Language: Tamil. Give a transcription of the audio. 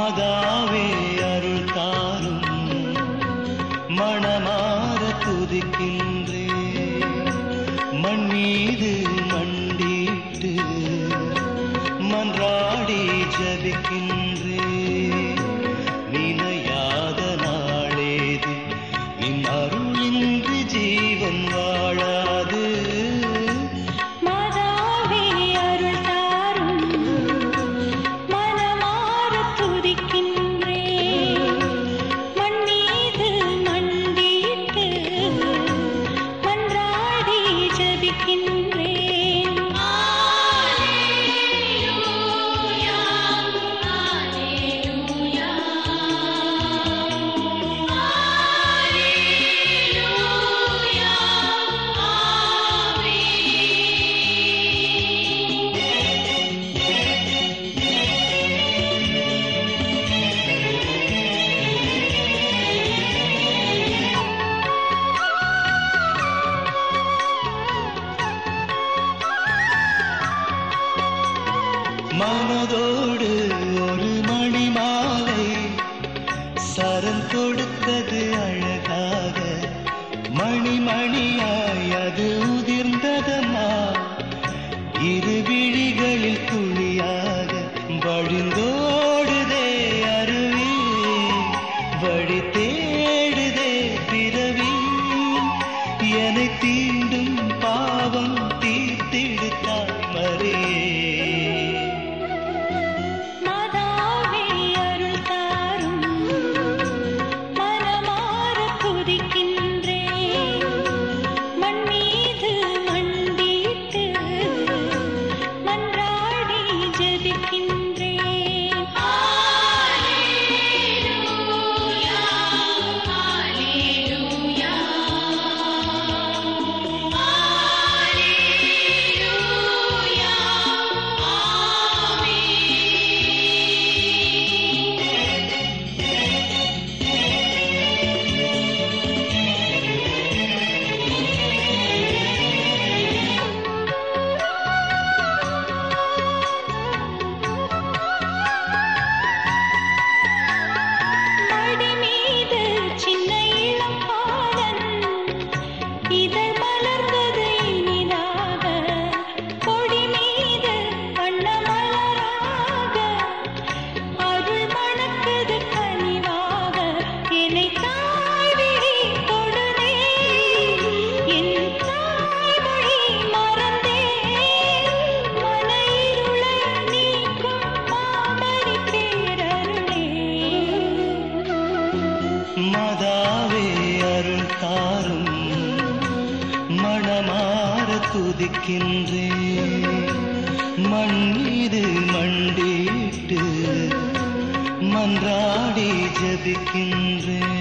மாதாவே அருள் தாரும் மணமாற துதிக்கின்றே மண் மீது மண்டிட்டு மன்றாடி ஜபிக்கின்றே நினையாத நாளேது நின் அருளின்றி ஜீவன் வாழாது மாதாவே அருள் தாரும் மனமார துதிக்கின்றேன் மண் மீது மண்டியிட்டு மன்றாடி ஜபிக்கின்றேன் மனதோடு ஒரு மணி மாலை சரம் கொடுத்தது அழகாக மணி மணியாய் அது உதிர்ந்ததம்மா இரு விழிகளில் துளியாக வழிந்தோடுதே அருவி வழி தேடுதே பிறவி என்னை தீண்டும் பாவம் தீர்த்திடுத்தாய் மறியே மாதாவே அருள் தாரும் மனமார துதிக்கின்றேன் மண் மீது மண்டியிட்டு மன்றாடி ஜெபிக்கின்றேன் மடி மீது சின்ன இளம் பாலன் இதழ் மலர்ந்தது இனிதாக கொடி மீது வண்ண மலராக அருள் மணக்குது கனிவாக என்னை தாய்விழி தொடுதே என் தாய்மொழி மறந்தே மன இருளை நீக்கும் மாமரி பேரருளே மதாவே அருள் தாரும் மணமாற துதிக்கின்றே மண் மீது மண்டிட்டு மன்றாடி ஜபிக்கின்றே